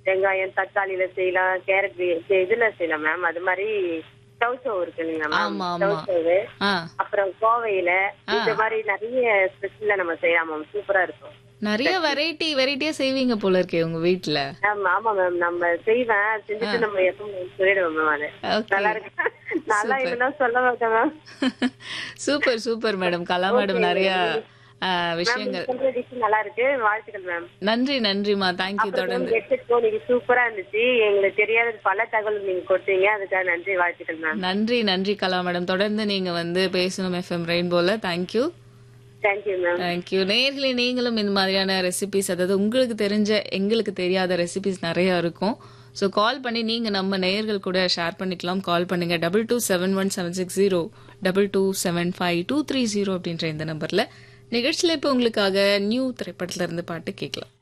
வெங்காயம் தக்காளியில செய்யலாம் கேரட் இதுல செய்யலாம் மேம் அது மாதிரி சவுசவு இருக்கு இல்லைங்களா மேம் ஆமா, ஆமா. சவுசவு ஆ அப்புறம் கோவையில இந்த மாதிரி நிறைய ஸ்பெஷல்ல நம்ம செய்யலாம் மேம் சூப்பரா இருக்கும் நிறைய வெரைட்டி வெரைட்டியா செய்வீங்க போல இருக்கே உங்க வீட்ல ஆமா ஆமா மேம் நம்ம செய்வேன் செஞ்சுட்டு நம்ம எப்பவும் சொல்லிடுவோம் மேம் அது ஓகே நல்லா இருக்கு நல்லா இல்லைன்னா சொல்ல மாட்டேன் ma'am super super madam Kala madam நிறைய ஆ, மேம் விஷயங்கள் நீங்க சொல்ற டிஷ் நல்லா இருக்கு வாழ்த்துக்கள் மேம் நன்றி நன்றிமா தேங்க்யூ தொடர்ந்து ஹெட்செட் நீங்க சூப்பரா இருந்துச்சு எங்களுக்கு தெரியாத பல தகவல் நீங்க கொடுத்தீங்க அதுக்காக நன்றி வாழ்த்துக்கள் மேம் நன்றி நன்றி கலா மேடம் தொடர்ந்து நீங்க வந்து பேசணும் எஃப்எம் ரெயின்போல தேங்க்யூ தேங்க்யூ மேம் தேங்க்யூ நேர்களே நீங்களும் இந்த மாதிரியான ரெசிபிஸ் அதாவது உங்களுக்கு தெரிஞ்ச எங்களுக்கு தெரியாத ரெசிபிஸ் நிறைய இருக்கும் ஸோ கால் பண்ணி நீங்க நம்ம நேயர்கள் கூட ஷேர் பண்ணிக்கலாம் கால் பண்ணுங்க double two seven one seven six zero double two seven five two three zero அப்படின்ற இந்த நம்பர்ல நிகழ்ச்சியில இப்போ உங்களுக்காக நியூ திரைப்படத்துல இருந்து பாட்டு கேட்கலாம்